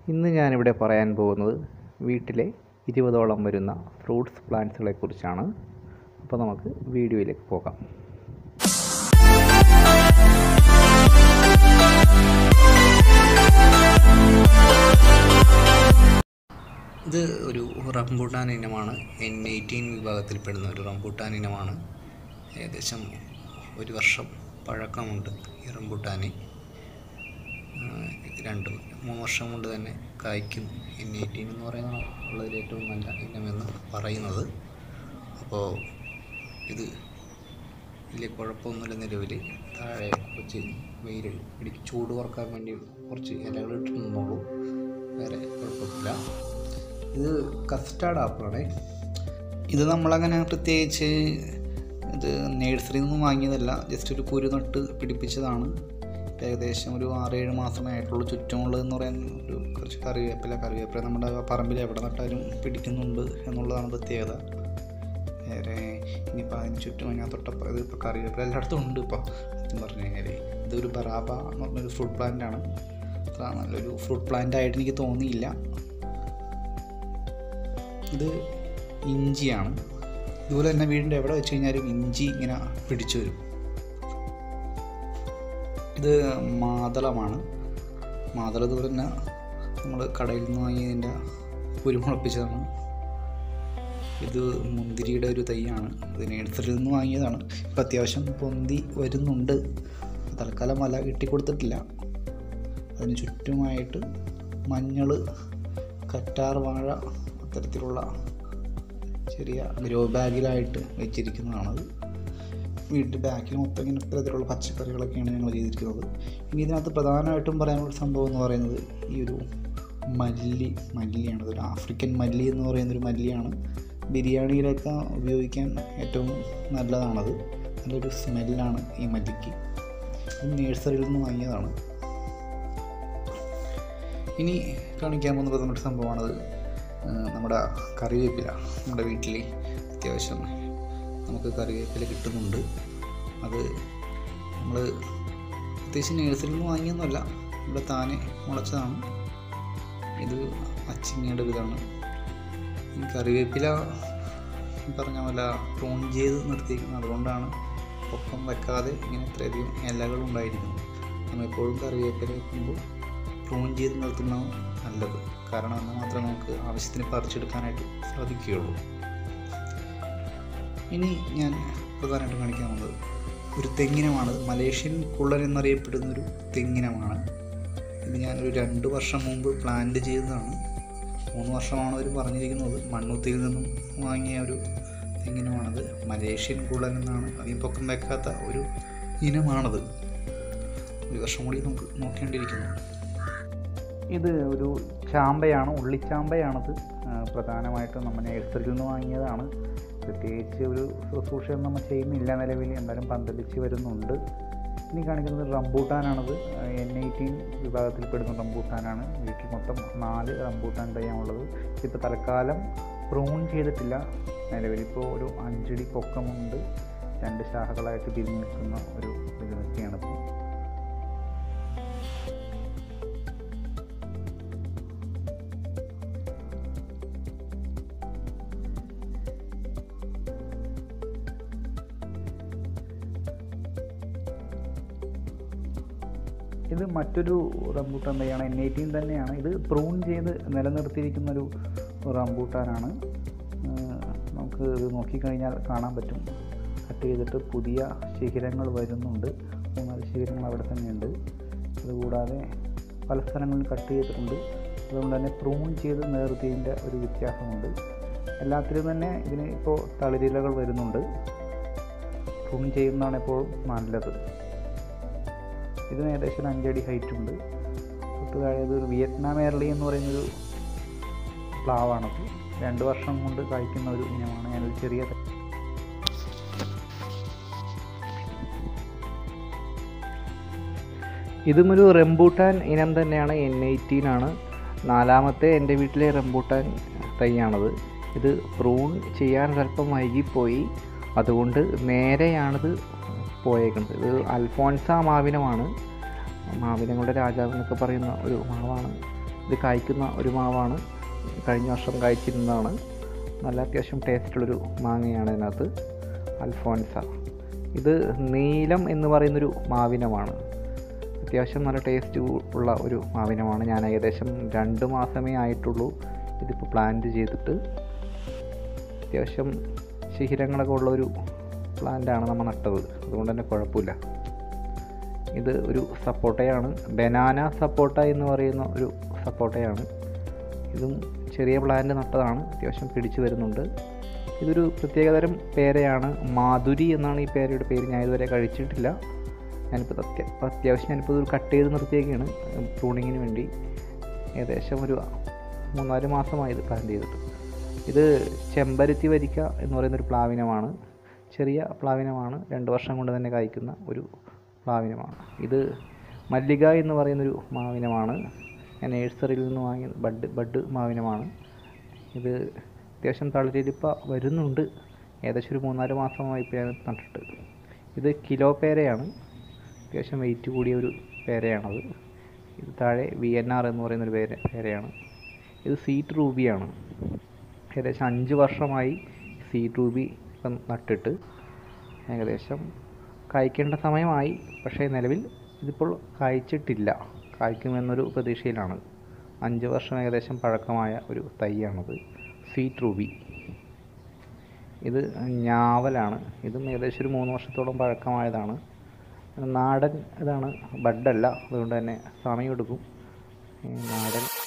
ഇന്ന് ഞാനിവിടെ പറയാൻ പോകുന്നത് വീട്ടിലെ ഇരുപതോളം വരുന്ന ഫ്രൂട്ട്സ് പ്ലാന്റ്സുകളെ കുറിച്ചാണ് അപ്പോൾ നമുക്ക് വീഡിയോയിലേക്ക് പോകാം ഇത് ഒരു റംബൂട്ടാൻ ഇനമാണ് എൻ എയ്റ്റീൻ വിഭാഗത്തിൽപ്പെടുന്ന ഒരു റംബൂട്ടാൻ ഇനമാണ് ഏകദേശം ഒരു വർഷം പഴക്കമുണ്ട് ഈ റംബൂട്ടാന് ആഹ് രണ്ട് മൂന്ന് വർഷം കൊണ്ട് തന്നെ കായ്ക്കും എൻ എയ്റ്റീൻ എന്ന് പറയുന്ന ഉള്ളതിൽ ഏറ്റവും നല്ല ഇനമെന്ന് പറയുന്നത് അപ്പോൾ ഇത് വലിയ കുഴപ്പമൊന്നുമില്ല നിലവിൽ താഴെ കുറച്ച് വെയിൽ ഇടിക്ക് ചൂട് കുറക്കാൻ വേണ്ടി കുറച്ച് ഇലകൾ ഇട്ടിട്ടുന്നുള്ളൂ വേറെ കുഴപ്പമില്ല ഇത് കസ്റ്റാർഡ് ആപ്പിളാണേ ഇത് നമ്മളങ്ങനെ പ്രത്യേകിച്ച് ഇത് നേഴ്സറിയിൽ നിന്ന് വാങ്ങിയതല്ല ജസ്റ്റ് ഒരു കുരു നട്ട് പിടിപ്പിച്ചതാണ് ഇപ്പം ഏകദേശം ഒരു ആറേഴ് മാസമേ ആയിട്ടുള്ളൂ ചുറ്റുമുള്ളതെന്ന് പറയുന്ന ഒരു കുറച്ച് കറിവേപ്പില കറിവേപ്പില നമ്മുടെ പറമ്പിൽ എവിടെ നട്ടാലും പിടിക്കുന്നുണ്ട് എന്നുള്ളതാണ് പ്രത്യേകത വേറെ ഇനിയിപ്പോൾ അതിന് ചുറ്റും ഞാൻ തൊട്ടപ്പോൾ ഇത് ഇപ്പോൾ കറിവേപ്പില എല്ലായിടത്തും ഉണ്ട് ഇപ്പോൾ എന്ന് പറഞ്ഞു കഴിഞ്ഞാൽ ഇതൊരു ബറാബ എന്ന് പറഞ്ഞൊരു ഫ്രൂട്ട് പ്ലാന്റ് ആണ് അത്ര നല്ലൊരു ഫ്രൂട്ട് പ്ലാന്റ് ആയിട്ട് എനിക്ക് തോന്നിയില്ല ഇത് ഇഞ്ചിയാണ് ഇതുപോലെ തന്നെ വീടിൻ്റെ എവിടെ വെച്ച് കഴിഞ്ഞാലും ഇഞ്ചി ഇങ്ങനെ പിടിച്ചു വരും ഇത് മാതളമാണ് മാതളം ഇതുപോലെ തന്നെ നമ്മൾ കടയിൽ നിന്ന് വാങ്ങിയതിൻ്റെ കുരുമുളപ്പിച്ചതാണ് ഇത് മുന്തിരിയുടെ ഒരു തൈയാണ് ഇത് നേഴ്സറിയിൽ നിന്ന് വാങ്ങിയതാണ് ഇപ്പം അത്യാവശ്യം പൊന്തി വരുന്നുണ്ട് തൽക്കാലം വല കെട്ടിക്കൊടുത്തിട്ടില്ല അതിന് ചുറ്റുമായിട്ട് മഞ്ഞൾ കറ്റാർ വാഴ അത്തരത്തിലുള്ള ചെറിയ ഗ്രോ ബാഗിലായിട്ട് വെച്ചിരിക്കുന്നതാണത് വീട്ടിൽ ബാക്കിൽ മൊത്തം ഇങ്ങനെ ഇത്തരത്തിലുള്ള പച്ചക്കറികളൊക്കെയാണ് ഞങ്ങൾ ചെയ്തിരിക്കുന്നത് ഇനി ഇതിനകത്ത് പ്രധാനമായിട്ടും പറയാനുള്ള സംഭവം എന്ന് പറയുന്നത് ഈ ഒരു മല്ലി മല്ലിയാണ് ഇതൊരു ആഫ്രിക്കൻ മല്ലി എന്ന് പറയുന്നൊരു മല്ലിയാണ് ബിരിയാണിയിലൊക്കെ ഉപയോഗിക്കാൻ ഏറ്റവും നല്ലതാണത് നല്ലൊരു സ്മെല്ലാണ് ഈ മല്ലിക്ക് ഇത് നേഴ്സറിയിൽ നിന്ന് വാങ്ങിയതാണ് ഇനി കാണിക്കാൻ പോകുന്ന പ്രധാനപ്പെട്ട സംഭവമാണത് നമ്മുടെ കറിവേപ്പില നമ്മുടെ വീട്ടിൽ അത്യാവശ്യം നമുക്ക് കറിവേപ്പില കിട്ടുന്നുണ്ട് അത് നമ്മൾ അത്യാവശ്യം നേഴ്സറിയിൽ നിന്ന് വാങ്ങിയൊന്നുമല്ല ഇവിടെ താനെ മുളച്ചതാണ് ഇത് അച്ചിങ്ങയുടെ ഒരു ഇതാണ് ഈ കറിവേപ്പില പറഞ്ഞ പോലെ പ്രൂൺ ചെയ്ത് നിർത്തിയിരിക്കുന്നത് അതുകൊണ്ടാണ് പൊക്കം വെക്കാതെ ഇങ്ങനെ ഇത്രയധികം ഇലകൾ ഉണ്ടായിരിക്കുന്നത് നമ്മൾ എപ്പോഴും കറിവേപ്പില വെക്കുമ്പോൾ പ്രൂൺ ചെയ്ത് നിർത്തുന്നതാണ് നല്ലത് കാരണം എന്നാൽ മാത്രമേ നമുക്ക് ആവശ്യത്തിന് പറിച്ചെടുക്കാനായിട്ട് സാധിക്കുകയുള്ളൂ ഇനി ഞാൻ പ്രധാനമായിട്ടും കാണിക്കാൻ പോകുന്നത് ഒരു തെങ്ങിനമാണ് മലേഷ്യൻ കുള്ളൻ എന്നറിയപ്പെടുന്ന ഒരു തെങ്ങിനമാണ് ഇത് ഞാനൊരു രണ്ട് വർഷം മുമ്പ് പ്ലാന്റ് ചെയ്തതാണ് മൂന്ന് വർഷമാണ് അവർ പറഞ്ഞിരിക്കുന്നത് മണ്ണുത്തിയിൽ നിന്നും വാങ്ങിയ ഒരു തെങ്ങിനമാണത് മലേഷ്യൻ കുള്ളൻ എന്നാണ് അധികം പൊക്കം വെക്കാത്ത ഒരു ഇനമാണത് ഒരു വർഷം കൂടി നമുക്ക് നോക്കേണ്ടിയിരിക്കുന്നു ഇത് ഒരു ചാമ്പയാണ് ഉള്ളിച്ചാമ്പയാണത് പ്രധാനമായിട്ടും നമ്മൾ നേഴ്സറിയിൽ നിന്ന് വാങ്ങിയതാണ് പ്രത്യേകിച്ച് ഒരു ശുശ്രൂഷയൊന്നും നമ്മൾ ചെയ്യുന്നില്ല നിലവിൽ എന്തായാലും പന്തലിച്ച് വരുന്നുണ്ട് ഇനി കാണിക്കുന്നത് റംബൂട്ടാനാണത് എൻ എയ്റ്റീൻ വിഭാഗത്തിൽപ്പെടുന്ന റംബൂട്ടാനാണ് വീട്ടിൽ മൊത്തം നാല് റംബൂട്ടാൻ തയ്യാണുള്ളത് ഇപ്പോൾ തൽക്കാലം പ്രൂൺ ചെയ്തിട്ടില്ല നിലവിലിപ്പോൾ ഒരു അഞ്ചടി പൊക്കമുണ്ട് രണ്ട് ശാഖകളായിട്ട് പിരിഞ്ഞ് നിൽക്കുന്ന ഒരു ഇത് നിൽക്കുകയാണിപ്പോൾ ഇത് മറ്റൊരു റംബൂട്ടാൻ തൈയാണ് എൻ എയ്റ്റീൻ തന്നെയാണ് ഇത് പ്രൂൺ ചെയ്ത് നിലനിർത്തിയിരിക്കുന്ന ഒരു റംബൂട്ടാനാണ് നമുക്ക് ഇത് നോക്കിക്കഴിഞ്ഞാൽ കാണാൻ പറ്റും കട്ട് ചെയ്തിട്ട് പുതിയ ശിഖരങ്ങൾ വരുന്നുണ്ട് മൂന്നാല് ശിഖരങ്ങൾ അവിടെ തന്നെയുണ്ട് അതുകൂടാതെ പല സ്ഥലങ്ങളിലും കട്ട് ചെയ്തിട്ടുണ്ട് അതുകൊണ്ട് തന്നെ പ്രൂൺ ചെയ്ത് നിലനിർത്തിയതിൻ്റെ ഒരു വ്യത്യാസമുണ്ട് എല്ലാത്തിലും തന്നെ ഇതിന് ഇപ്പോൾ തളിരിലകൾ വരുന്നുണ്ട് പ്രൂൺ ചെയ്യുന്നതാണ് എപ്പോഴും നല്ലത് ഇതിന് ഏകദേശം ഒരു അഞ്ചടി ഹൈറ്റ് ഉണ്ട് തൊട്ട് താഴെ ഒരു വിയറ്റ്നാം എയർലി എന്ന് പറയുന്നൊരു പ്ലാവാണത് രണ്ട് വർഷം കൊണ്ട് കായ്ക്കുന്ന ഒരു ഇനമാണ് ഞാനൊരു ചെറിയ ഇതും ഒരു റംബൂട്ടാൻ ഇനം തന്നെയാണ് എൻ എയ്റ്റീൻ ആണ് നാലാമത്തെ എൻ്റെ വീട്ടിലെ റംബൂട്ടാൻ തൈയാണത് ഇത് പ്രൂൺ ചെയ്യാൻ സ്വല്പം വൈകിപ്പോയി അതുകൊണ്ട് നേരെയാണിത് പോയേക്കുന്നത് ഇത് അൽഫോൺസ മാവിനമാണ് മാവിനങ്ങളുടെ രാജാവ് എന്നൊക്കെ പറയുന്ന ഒരു മാവാണ് ഇത് കായ്ക്കുന്ന ഒരു മാവാണ് കഴിഞ്ഞ വർഷം കായ്ച്ചിരുന്നതാണ് നല്ല അത്യാവശ്യം ടേസ്റ്റുള്ളൊരു മാങ്ങയാണ് ഇതിനകത്ത് അൽഫോൻസ ഇത് നീലം എന്ന് പറയുന്നൊരു മാവിനമാണ് അത്യാവശ്യം നല്ല ടേസ്റ്റ് ഉള്ള ഒരു മാവിനമാണ് ഞാൻ ഏകദേശം രണ്ട് മാസമേ ആയിട്ടുള്ളൂ ഇതിപ്പോൾ പ്ലാന്റ് ചെയ്തിട്ട് അത്യാവശ്യം ശിഖരങ്ങളൊക്കെ ഉള്ള ഒരു പ്ലാന്റാണ് നമ്മൾ നട്ടത് അതുകൊണ്ട് തന്നെ കുഴപ്പമില്ല ഇത് ഒരു സപ്പോട്ടയാണ് ബനാന സപ്പോട്ട എന്ന് പറയുന്ന ഒരു സപ്പോട്ടയാണ് ഇതും ചെറിയ പ്ലാന്റ് നട്ടതാണ് അത്യാവശ്യം പിടിച്ചു വരുന്നുണ്ട് ഇതൊരു പ്രത്യേകതരം പേരയാണ് മാധുരി എന്നാണ് ഈ പേരയുടെ പേര് ഞാൻ ഇതുവരെ കഴിച്ചിട്ടില്ല ഞാനിപ്പോൾ അത്യ അത്യാവശ്യം ഞാനിപ്പോൾ ഇത് കട്ട് ചെയ്ത് നിർത്തിയൊക്കെയാണ് പ്രൂണിങ്ങിന് വേണ്ടി ഏകദേശം ഒരു മൂന്നാല് മാസമായി ഇത് പ്ലാന്റ് ചെയ്തിട്ട് ഇത് ചെമ്പരുത്തി വരിക്ക എന്ന് പറയുന്നൊരു പ്ലാവിനമാണ് ചെറിയ പ്ലാവിനമാണ് രണ്ട് വർഷം കൊണ്ട് തന്നെ കായ്ക്കുന്ന ഒരു പ്ലാവിനമാണ് ഇത് മല്ലിക എന്ന് പറയുന്നൊരു മാവിനമാണ് ഞാൻ നേഴ്സറിയിൽ നിന്ന് വാങ്ങിയ ബഡ് ബഡ് മാവിനമാണ് ഇത് അത്യാവശ്യം തളിരിലിപ്പ വരുന്നുണ്ട് ഏകദേശം ഒരു മൂന്നാല് മാസമായി ഇപ്പോൾ ഞാൻ നട്ടിട്ട് ഇത് കിലോ പേരയാണ് അത്യാവശ്യം വെയിറ്റ് കൂടിയ ഒരു പേരയാണത് ഇത് താഴെ വി എൻ ആർ എന്ന് പറയുന്നൊരു പേര പേരയാണ് ഇത് സീറ്റ് റൂബിയാണ് ഏകദേശം അഞ്ച് വർഷമായി സീറ്റ് റൂബി ഇപ്പം നട്ടിട്ട് ഏകദേശം കായ്ക്കേണ്ട സമയമായി പക്ഷേ നിലവിൽ ഇതിപ്പോൾ കായ്ച്ചിട്ടില്ല കായ്ക്കുമെന്നൊരു പ്രതീക്ഷയിലാണ് അഞ്ച് വർഷം ഏകദേശം പഴക്കമായ ഒരു തൈയാണത് സീറ്റ് റൂബി ഇത് ഞാവലാണ് ഇതും ഏകദേശം ഒരു മൂന്ന് വർഷത്തോളം പഴക്കമായതാണ് നാടൻ ഇതാണ് ബഡല്ല അതുകൊണ്ട് തന്നെ സമയമെടുക്കും ഈ നാടൻ